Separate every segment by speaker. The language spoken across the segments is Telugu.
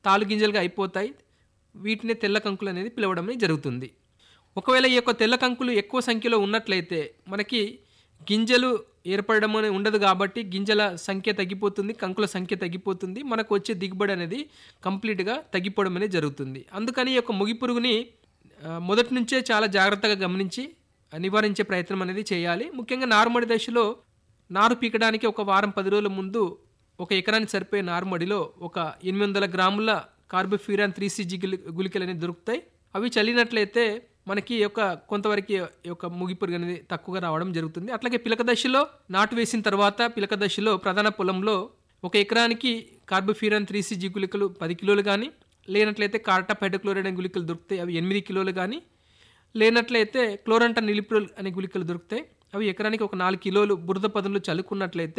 Speaker 1: తాలు గింజలుగా అయిపోతాయి వీటిని తెల్ల కంకులు అనేది పిలవడం అనేది జరుగుతుంది ఒకవేళ ఈ యొక్క తెల్ల కంకులు ఎక్కువ సంఖ్యలో ఉన్నట్లయితే మనకి గింజలు ఏర్పడడం అనేది ఉండదు కాబట్టి గింజల సంఖ్య తగ్గిపోతుంది కంకుల సంఖ్య తగ్గిపోతుంది మనకు వచ్చే దిగుబడి అనేది కంప్లీట్గా తగ్గిపోవడం అనేది జరుగుతుంది అందుకని ఈ యొక్క ముగి పురుగుని ఆ, మొదటి నుంచే చాలా జాగ్రత్తగా గమనించి నివారించే ప్రయత్నం అనేది చేయాలి ముఖ్యంగా నారుమడి దశలో నారు పీకడానికి ఒక వారం పది రోజుల ముందు ఒక ఎకరానికి సరిపోయే నారుమడిలో ఒక ఎనిమిది వందల గ్రాముల కార్బోఫ్యూరాన్ త్రీ సిజి గుళికలు అనేవి దొరుకుతాయి అవి చల్లినట్లయితే మనకి ఈ యొక్క కొంతవరకు ఈ యొక్క ముగిపురుగు అనేది తక్కువగా రావడం జరుగుతుంది అట్లాగే పిలక దశలో నాటు వేసిన తర్వాత పిలక దశలో ప్రధాన పొలంలో ఒక ఎకరానికి కార్బోఫ్యూరాన్ త్రీ సిజి గుళికలు పది కిలోలు కానీ లేనట్లయితే కార్టా హైడ్రోక్లోరైడ్ అనే గుళికలు దొరుకుతాయి అవి ఎనిమిది కిలోలు కానీ లేనట్లయితే క్లోరంటా నిలిప్రోల్ అనే గుళికలు దొరుకుతాయి అవి ఎకరానికి ఒక నాలుగు కిలోలు బురద పదులు చల్లుకున్నట్లయితే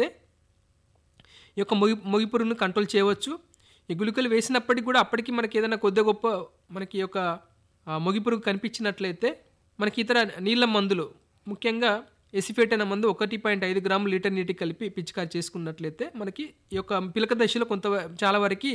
Speaker 1: ఈ యొక్క మొగి మొగిపురుగును కంట్రోల్ చేయవచ్చు ఈ గుళికలు వేసినప్పటికీ కూడా అప్పటికి మనకి ఏదైనా కొద్ది గొప్ప మనకి ఈ యొక్క ఆ, మొగిపురుగు కనిపించినట్లయితే మనకి ఇతర నీళ్ళ మందులు ముఖ్యంగా ఎసిఫేట్ అనే మందు ఒకటి పాయింట్ ఐదు గ్రాములు లీటర్ నీటికి కలిపి పిచికారి చేసుకున్నట్లయితే మనకి ఈ యొక్క పిలక దశలో కొంత చాలా వరకు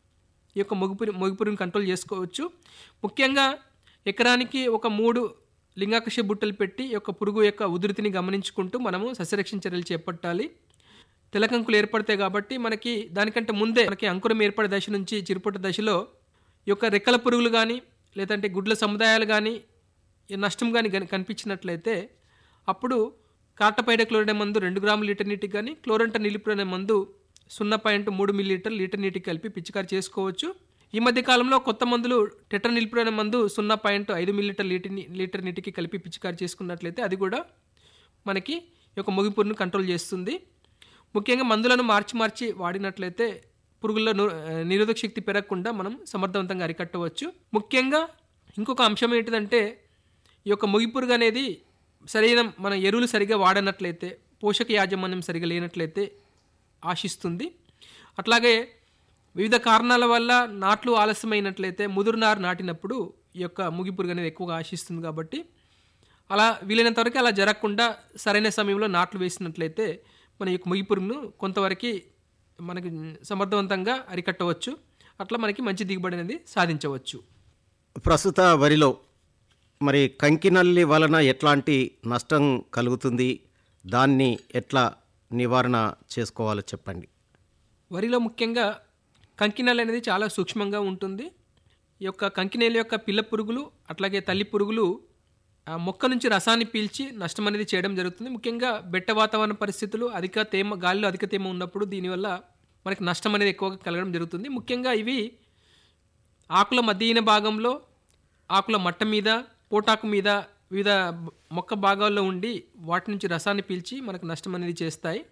Speaker 1: ఈ యొక్క మొగిపురి మొగిపురిని కంట్రోల్ చేసుకోవచ్చు ముఖ్యంగా ఎకరానికి ఒక మూడు లింగాకర్ష బుట్టలు పెట్టి ఈ యొక్క పురుగు యొక్క ఉధృతిని గమనించుకుంటూ మనము సస్యరక్షణ చర్యలు చేపట్టాలి తెలకంకులు ఏర్పడతాయి కాబట్టి మనకి దానికంటే ముందే మనకి అంకురం ఏర్పడే దశ నుంచి చిరుపట్టు దశలో ఈ యొక్క రెక్కల పురుగులు కానీ లేదంటే గుడ్ల సముదాయాలు కానీ ఈ నష్టం కానీ కనిపించినట్లయితే అప్పుడు కార్టపైడ క్లోరైడ్ మందు రెండు గ్రాముల లీటర్ నీటికి కానీ క్లోరంట నిలిపురు అనే మందు సున్నా పాయింట్ మూడు మిల్లీలీటర్ లీటర్ నీటికి కలిపి పిచికారి చేసుకోవచ్చు ఈ మధ్య కాలంలో కొత్త మందులు టెట్రా నిలిపురు అనే మందు సున్నా పాయింట్ ఐదు మిల్లీలీటర్ లీటర్ నీ- లీటర్ నీటికి కలిపి పిచికారి చేసుకున్నట్లయితే అది కూడా మనకి ఈ యొక్క ముగిపురును కంట్రోల్ చేస్తుంది ముఖ్యంగా మందులను మార్చి మార్చి వాడినట్లయితే పురుగుల్లో ను- ఆ, నిరోధక శక్తి పెరగకుండా మనం సమర్థవంతంగా అరికట్టవచ్చు ముఖ్యంగా ఇంకొక అంశం ఏంటిదంటే ఈ యొక్క ముగిపురుగు అనేది సరైన మన ఎరువులు సరిగా వాడనట్లయితే పోషక యాజమాన్యం సరిగా లేనట్లయితే ఆశిస్తుంది అట్లాగే వివిధ కారణాల వల్ల నాట్లు ఆలస్యమైనట్లయితే ముదురు నారు నాటినప్పుడు ఈ యొక్క ముగిపురుగు అనేది ఎక్కువగా ఆశిస్తుంది కాబట్టి అలా వీలైనంత వరకు అలా జరగకుండా సరైన సమయంలో నాట్లు వేసినట్లయితే మన యొక్క ముగిపురుగును కొంతవరకు మనకి సమర్థవంతంగా అరికట్టవచ్చు అట్లా మనకి మంచి దిగుబడి అనేది సాధించవచ్చు
Speaker 2: ప్రస్తుత వరిలో మరి కంకినల్లి వలన ఎట్లాంటి నష్టం కలుగుతుంది దాన్ని ఎట్లా నివారణ చేసుకోవాలో చెప్పండి
Speaker 1: వరిలో ముఖ్యంగా కంకినెల అనేది చాలా సూక్ష్మంగా ఉంటుంది ఈ యొక్క కంకినేల యొక్క పిల్ల పురుగులు అట్లాగే తల్లి పురుగులు ఆ మొక్క నుంచి రసాన్ని పీల్చి నష్టం అనేది చేయడం జరుగుతుంది ముఖ్యంగా బెట్ట వాతావరణ పరిస్థితులు అధిక తేమ గాలిలో అధిక తేమ ఉన్నప్పుడు దీనివల్ల మనకి నష్టం అనేది ఎక్కువగా కలగడం జరుగుతుంది ముఖ్యంగా ఇవి ఆకుల మధ్యన భాగంలో ఆకుల మట్ట మీద పోటాకు మీద వివిధ బ- మొక్క భాగాల్లో ఉండి వాటి నుంచి రసాన్ని పీల్చి మనకు నష్టం అనేది చేస్తాయి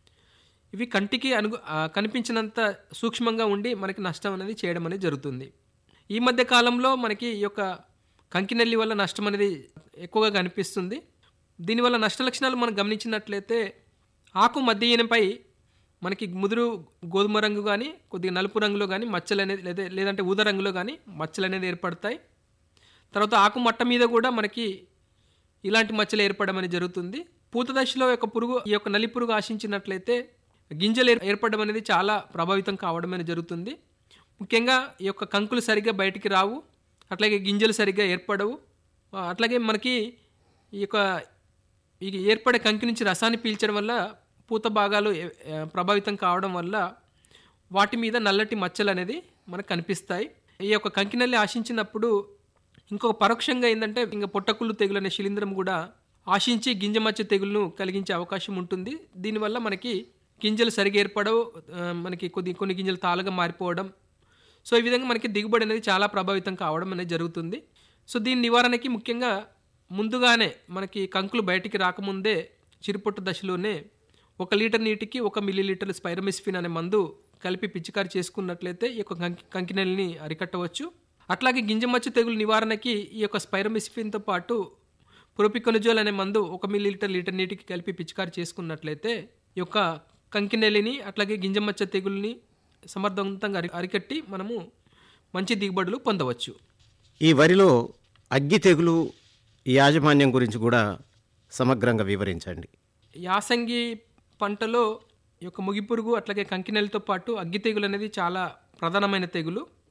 Speaker 1: ఇవి కంటికి అనుగు ఆ, కనిపించినంత సూక్ష్మంగా ఉండి మనకి నష్టం అనేది చేయడం అనేది జరుగుతుంది ఈ మధ్య కాలంలో మనకి ఈ యొక్క కంకినెల్లి వల్ల నష్టం అనేది ఎక్కువగా కనిపిస్తుంది దీనివల్ల నష్ట లక్షణాలు మనం గమనించినట్లయితే ఆకు మధ్య ఈనపై మనకి ముదురు గోధుమ రంగు కానీ కొద్దిగా నలుపు రంగులో కానీ మచ్చలు అనేది లేదా లేదంటే ఊద రంగులో కానీ మచ్చలు అనేది ఏర్పడతాయి తర్వాత ఆకు మట్ట మీద కూడా మనకి ఇలాంటి మచ్చలు ఏర్పడడం అనేది జరుగుతుంది పూత దశలో యొక్క పురుగు ఈ యొక్క నలి పురుగు ఆశించినట్లయితే గింజలు ఏర్- ఏర్పడడం అనేది చాలా ప్రభావితం కావడం అనేది జరుగుతుంది ముఖ్యంగా ఈ యొక్క కంకులు సరిగ్గా బయటికి రావు అట్లాగే గింజలు సరిగ్గా ఏర్పడవు ఆ, అట్లాగే మనకి ఈ యొక్క ఈ ఏర్పడే కంకి నుంచి రసాన్ని పీల్చడం వల్ల పూత భాగాలు ఏ- ఆ, ప్రభావితం కావడం వల్ల వాటి మీద నల్లటి మచ్చలు అనేది మనకు కనిపిస్తాయి ఈ యొక్క కంకినల్లి ఆశించినప్పుడు ఇంకొక పరోక్షంగా ఏంటంటే ఇంకా పొట్టకుళ్ళు తెగులు అనే శిలీంధ్రం కూడా ఆశించి గింజ మచ్చ తెగులను కలిగించే అవకాశం ఉంటుంది దీనివల్ల మనకి గింజలు సరిగా ఏర్పడవు ఆ, మనకి కొద్ది కొన్ని గింజలు తాలుగా మారిపోవడం సో ఈ విధంగా మనకి దిగుబడి అనేది చాలా ప్రభావితం కావడం అనేది జరుగుతుంది సో దీని నివారణకి ముఖ్యంగా ముందుగానే మనకి కంకులు బయటికి రాకముందే చిరుపొట్టు దశలోనే ఒక లీటర్ నీటికి ఒక మిల్లీ లీటర్ స్పైరమిస్ఫిన్ అనే మందు కలిపి పిచికారి చేసుకున్నట్లయితే ఈ యొక్క కంకి కంకినెల్ని అరికట్టవచ్చు అట్లాగే గింజమచ్చు తెగులు నివారణకి ఈ యొక్క స్పైరమిస్ఫిన్తో పాటు ప్రొపికొనజోల్ అనే మందు ఒక మిల్లీ లీటర్ లీటర్ నీటికి కలిపి పిచికారి చేసుకున్నట్లయితే ఈ యొక్క కంకినెల్లిని అట్లాగే గింజమచ్చ తెగుల్ని సమర్థవంతంగా అరి అరికట్టి మనము మంచి దిగుబడులు పొందవచ్చు
Speaker 2: ఈ వరిలో అగ్గి తెగులు యాజమాన్యం గురించి కూడా సమగ్రంగా వివరించండి
Speaker 1: యాసంగి పంటలో ఈ యొక్క ముగిపురుగు అట్లాగే కంకినెలతో పాటు అగ్గి తెగులు అనేది చాలా ప్రధానమైన తెగులు